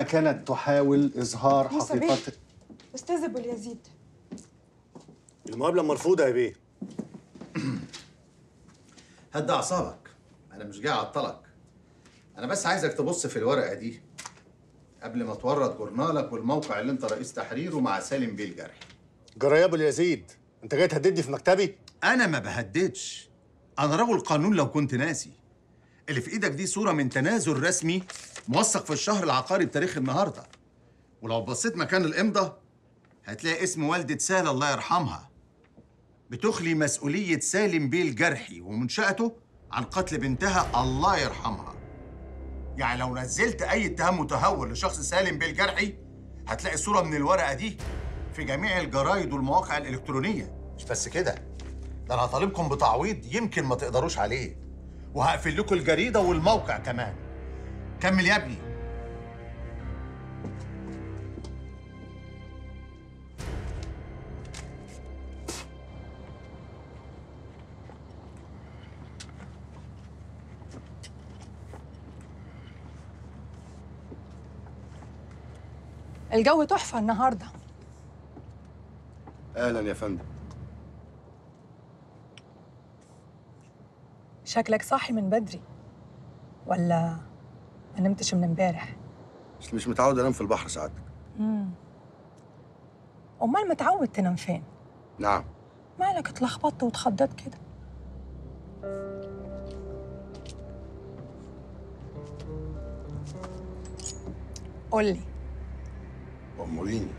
كانت تحاول إظهار موسى بيه. حقيقة استاذ ابو اليزيد المقابله مرفوضه يا بيه هدى اعصابك انا مش جاي اعطلك انا بس عايزك تبص في الورقه دي قبل ما تورط جورنالك والموقع اللي انت رئيس تحريره مع سالم بيه الجرحي جرايه ابو اليزيد انت جاي تهددني في مكتبي انا ما بهددش انا رجل قانون لو كنت ناسي اللي في ايدك دي صوره من تنازل رسمي موثق في الشهر العقاري بتاريخ النهارده ولو بصيت مكان الامضه هتلاقي اسم والده سالة الله يرحمها بتخلي مسؤوليه سالم بيه الجرحي ومنشأته عن قتل بنتها الله يرحمها يعني لو نزلت اي اتهام متهور لشخص سالم بيه الجرحي هتلاقي صوره من الورقه دي في جميع الجرايد والمواقع الالكترونيه مش بس كده ده انا هطالبكم بتعويض يمكن ما تقدروش عليه وهقفل لكم الجريده والموقع كمان كمل يا ابني الجو تحفه النهارده اهلا يا فندم شكلك صاحي من بدري ولا ما نمتش من امبارح بس مش متعود انام في البحر سعادتك امال متعود تنام فين نعم مالك اتلخبطت واتخضيت كده قولي اموريني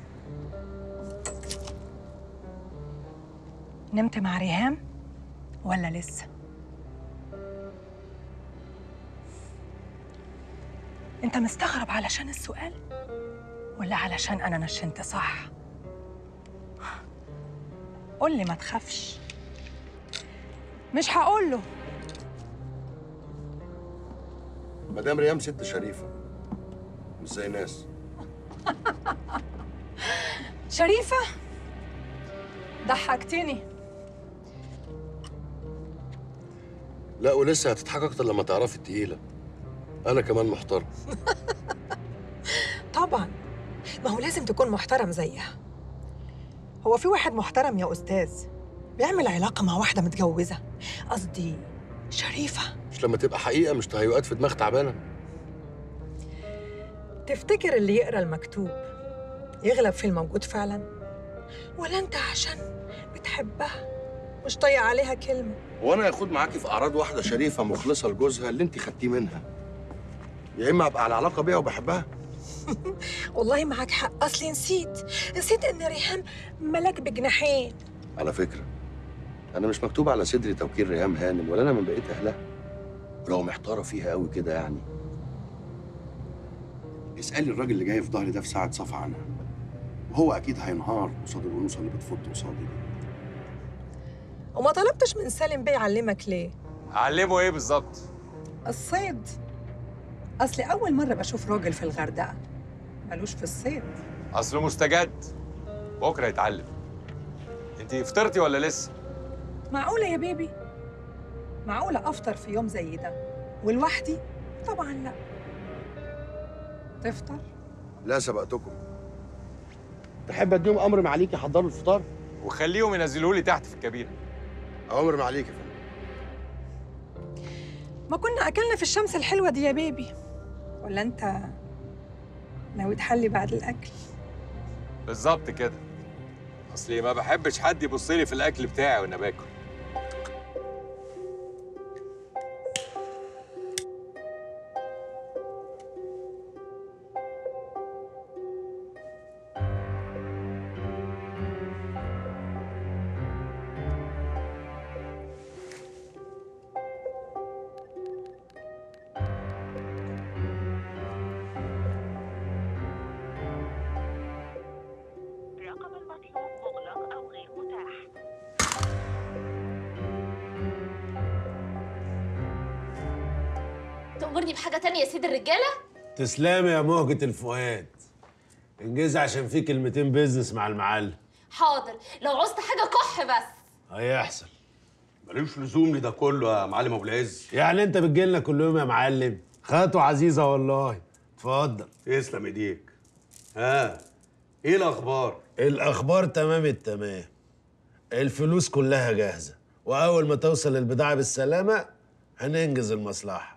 نمت مع ريهام ولا لسه انت مستغرب علشان السؤال ولا علشان انا نشنت صح قول لي ما تخافش مش هقول له مدام ريام ست شريفه مش زي ناس شريفة ضحكتني لا ولسه هتضحك اكتر لما تعرفي التقيله انا كمان محترم طبعا ما هو لازم تكون محترم زيها هو في واحد محترم يا أستاذ بيعمل علاقة مع واحدة متجوزة قصدي شريفة مش لما تبقى حقيقه مش تهيؤات في دماغ تعبانه تفتكر اللي يقرا المكتوب يغلب في الموجود فعلا ولا انت عشان بتحبها مش طايق عليها كلمة وانا ياخد معاكي في اعراض واحده شريفه مخلصه لجوزها اللي انت خدتيه منها يا اما ابقى على علاقه بيها وبحبها والله معاك حق أصلي نسيت نسيت إن ريهام ملاك بجناحين على فكره انا مش مكتوب على صدري توكيل ريهام هانم ولا انا من بقيه اهلها ولو محتاره فيها قوي كده يعني اسالي الراجل اللي جاي في ظهري ده في ساعه صفا عنها وهو اكيد هينهار قصاد الانوثه اللي بتفض قصادي دي وما طلبتش من سالم بيه يعلمك ليه علمه ايه بالظبط الصيد أصلي أول مرة بشوف راجل في الغردقة ملوش في الصيد اصله مستجد بكره يتعلم انت فطرتي ولا لسه معقولة يا بيبي معقولة أفطر في يوم زي ده ولوحدي طبعا لا تفطر لا سبقتكم تحب اديهم امر معاليك يحضروا الفطار وخليهم ينزلوا لي تحت في الكابينه امر معاليك يا فندم ما كنا أكلنا في الشمس الحلوة دي يا بيبي ولا أنت ناوي تحلي بعد الأكل بالظبط كده اصلي ما بحبش حد يبص لي في الاكل بتاعي وانا باكل الرقم المطلوب مغلق أو غير متاح تأمرني بحاجة تانية يا سيد الرجالة؟ تسلمي يا مهجة الفؤاد انجزي عشان في كلمتين بيزنس مع المعلم حاضر لو عوزت حاجة كح بس هيحصل ملوش لزوم لده كله يا معلم ابو العز يعني انت بتجيلنا كل يوم يا معلم خطوة عزيزة والله اتفضل تسلم ايديك ها ايه الاخبار الاخبار تمام التمام الفلوس كلها جاهزه واول ما توصل البضاعه بالسلامه هننجز المصلحه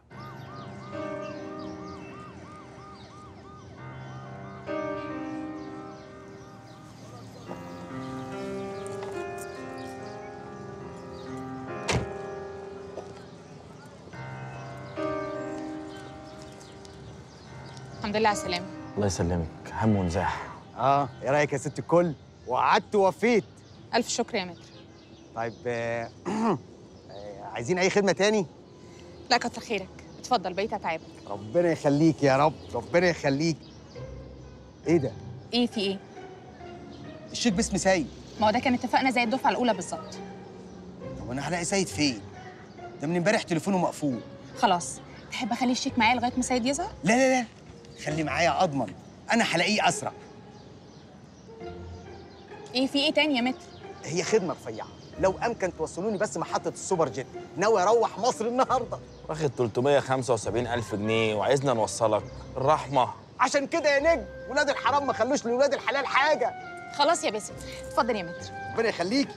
الحمد لله على السلامة الله يسلمك هم ونزاح اه ايه رايك يا ست الكل وقعدت ووفيت ألف شكر يا متر طيب آه، آه، عايزين اي خدمه تاني لا كتر خيرك اتفضل بقيت أتعبك ربنا يخليك يا رب ربنا يخليك ايه ده إيه في إيه؟ الشيك باسم سيد ما هو ده كان اتفقنا زي الدفعة الأولى بالظبط طب انا هلاقي سيد فين ده من امبارح تليفونه مقفول خلاص تحب أخلي الشيك معايا لغاية ما سيد يظهر؟ لا لا لا خلي معايا اضمن انا هلاقيه اسرع إيه في إيه تاني يا متر؟ هي خدمه رفيعه لو امكن توصلوني بس محطه السوبر جيت ناوي اروح مصر النهارده واخد 375 ألف جنيه وعايزنا نوصلك الرحمة عشان كده يا نجم ولاد الحرام ما خلوش لولاد الحلال حاجه خلاص يا باسم اتفضل يا متر ربنا يخليكي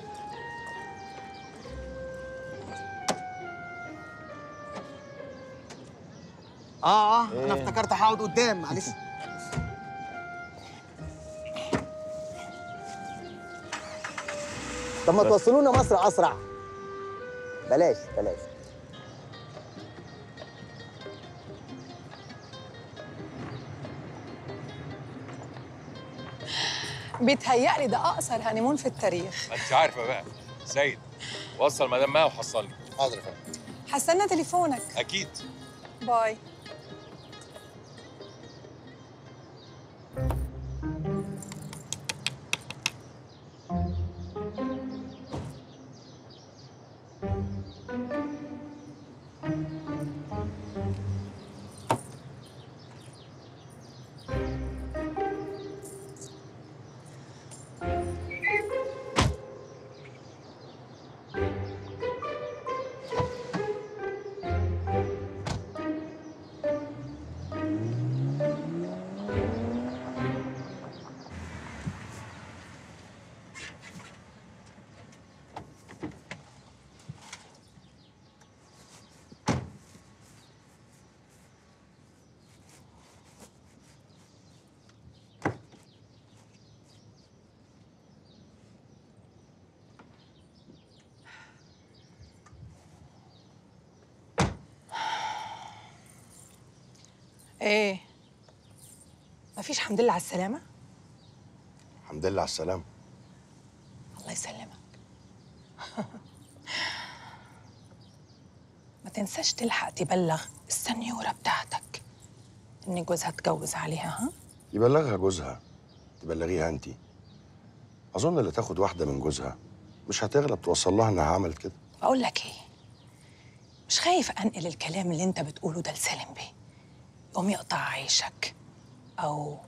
اه اه انا إيه؟ افتكرت هقعد قدام معلش طب ما توصلونا مصر اسرع بلاش بلاش بيتهيألي ده أقصر هانيمون في التاريخ ما انت عارفه بقى سيد وصل مدام مها وحصلني حاضر يا فندم هستنى تليفونك اكيد باي ايه مفيش حمد لله على السلامة الحمد لله على السلامه الله يسلمك ما تنساش تلحق تبلغ السنيورة بتاعتك ان جوزها اتجوز عليها ها يبلغها جوزها تبلغيها انت اظن اللي تاخد واحده من جوزها مش هتغلب توصل لها انها عملت كده بقول لك ايه مش خايف انقل الكلام اللي انت بتقوله ده لسالم بيه يقوم يقطع عيشك او